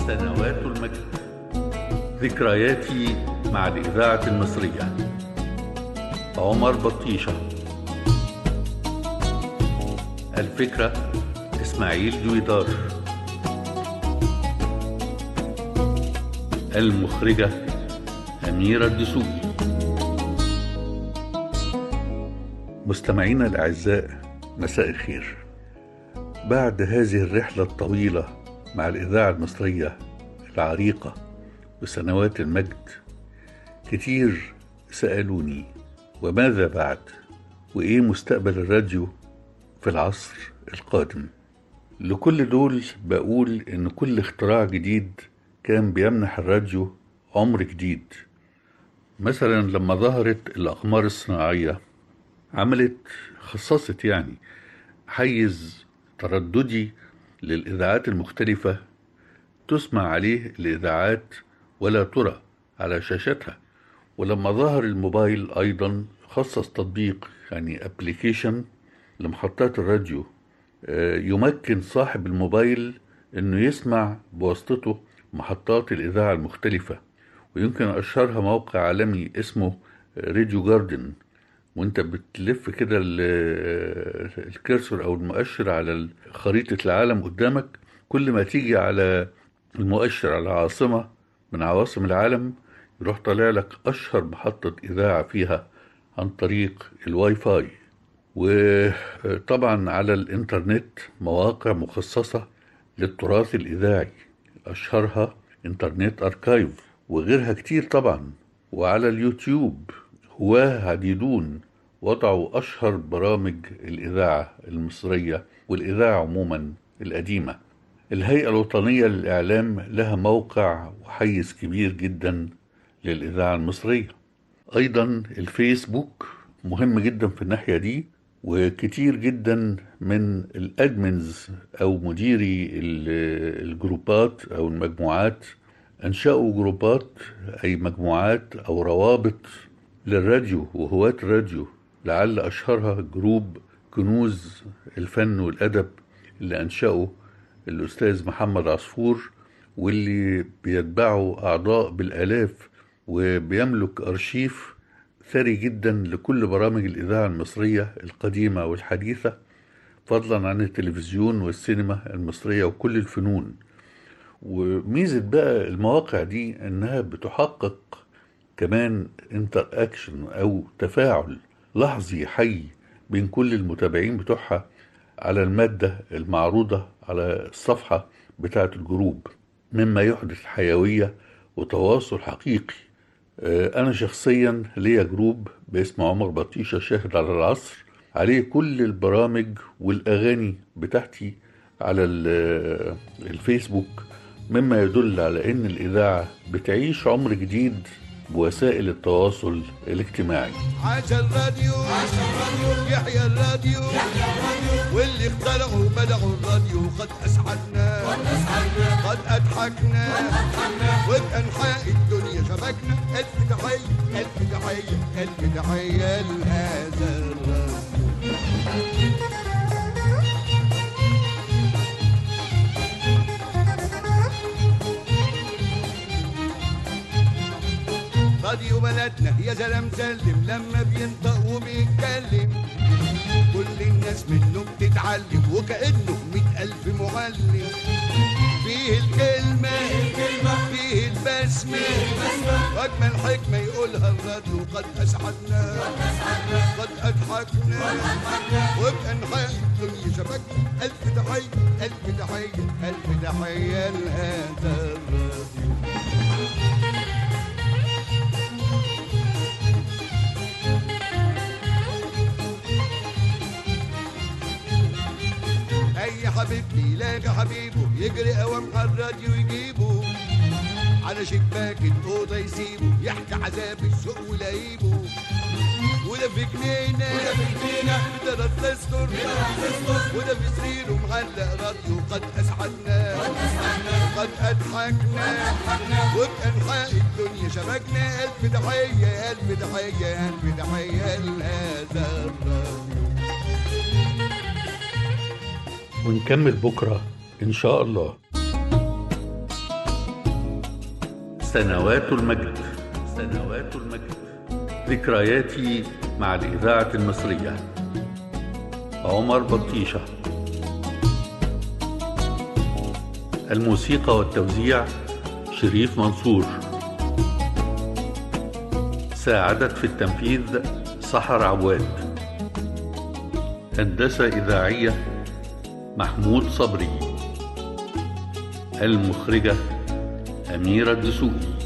سنوات المجد ذكرياتي مع الإذاعة المصرية عمر بطيشة الفكرة إسماعيل دويدار المخرجة أميرة الدسوقي مستمعينا الأعزاء مساء الخير بعد هذه الرحلة الطويلة مع الإذاعة المصرية العريقة وسنوات المجد كتير سألوني وماذا بعد وإيه مستقبل الراديو في العصر القادم لكل دول بقول إن كل اختراع جديد كان بيمنح الراديو عمر جديد مثلا لما ظهرت الأقمار الصناعية عملت خصصت يعني حيز ترددي للإذاعات المختلفة تسمع عليه الإذاعات ولا ترى على شاشتها ولما ظهر الموبايل أيضا خصص تطبيق يعني ابلكيشن لمحطات الراديو يمكن صاحب الموبايل انه يسمع بواسطته محطات الإذاعة المختلفة ويمكن أشهرها موقع عالمي اسمه راديو جاردن وانت بتلف كده الكرسور او المؤشر على خريطة العالم قدامك كل ما تيجي على المؤشر على عاصمة من عواصم العالم يروح طالع لك أشهر محطة إذاعة فيها عن طريق الواي فاي وطبعا على الإنترنت مواقع مخصصة للتراث الإذاعي أشهرها إنترنت أركايف وغيرها كتير طبعا وعلى اليوتيوب هواه عديدون وضعوا أشهر برامج الإذاعة المصرية والإذاعة عموما القديمة الهيئة الوطنية للإعلام لها موقع وحيز كبير جدا للإذاعة المصرية أيضا الفيسبوك مهم جدا في الناحية دي وكتير جدا من الأدمنز أو مديري الجروبات أو المجموعات أنشأوا جروبات أي مجموعات أو روابط للراديو وهواة الراديو لعل أشهرها جروب كنوز الفن والأدب اللي أنشأه الأستاذ محمد عصفور واللي بيتبعه أعضاء بالآلاف وبيملك أرشيف ثري جدا لكل برامج الإذاعة المصرية القديمة والحديثة فضلا عن التلفزيون والسينما المصرية وكل الفنون وميزة بقى المواقع دي إنها بتحقق كمان انتر اكشن او تفاعل لحظي حي بين كل المتابعين بتوعها على المادة المعروضة على الصفحة بتاعة الجروب مما يحدث حيوية وتواصل حقيقي أنا شخصيا ليا جروب باسم عمر بطيشة شاهد على العصر عليه كل البرامج والأغاني بتاعتي على الفيسبوك مما يدل على أن الإذاعة بتعيش عمر جديد بوسائل التواصل الاجتماعي عاش الراديو عاش الراديو يحيى الراديو يحيى الراديو واللي اخترعوا بدعوا الراديو قد اسعدنا قد اسعدنا قد اضحكنا قد اضحكنا وبانحاء الدنيا شبكنا الف تحيه الف تحيه الف تحيه لهذا الراديو راديو بلدنا يا زلم سلم لما بينطق وبيتكلم كل الناس منه بتتعلم وكأنه مئة ألف معلم فيه الكلمة فيه البسمة وأجمل حكمة يقولها الراديو قد أسعدنا قد أضحكنا وبأنحاء الدنيا شبكنا ألف تحية ألف تحية ألف تحية لهذا الراديو اي حبيب يلاقي حبيبه يجري اوام على الراديو يجيبه على شباك الاوضه يسيبه يحكي عذاب السوق ولايبه وده في جنينه وده في جنينه ده ده تستر وده في سريره معلق راديو قد اسعدنا قد اسعدنا قد اضحكنا وبانحاء الدنيا شبكنا الف تحيه الف تحيه الف تحيه لهذا الراديو ونكمل بكرة إن شاء الله سنوات المجد سنوات المجد ذكرياتي مع الإذاعة المصرية عمر بطيشة الموسيقى والتوزيع شريف منصور ساعدت في التنفيذ سحر عواد هندسة إذاعية محمود صبري المخرجة أميرة الدسوقي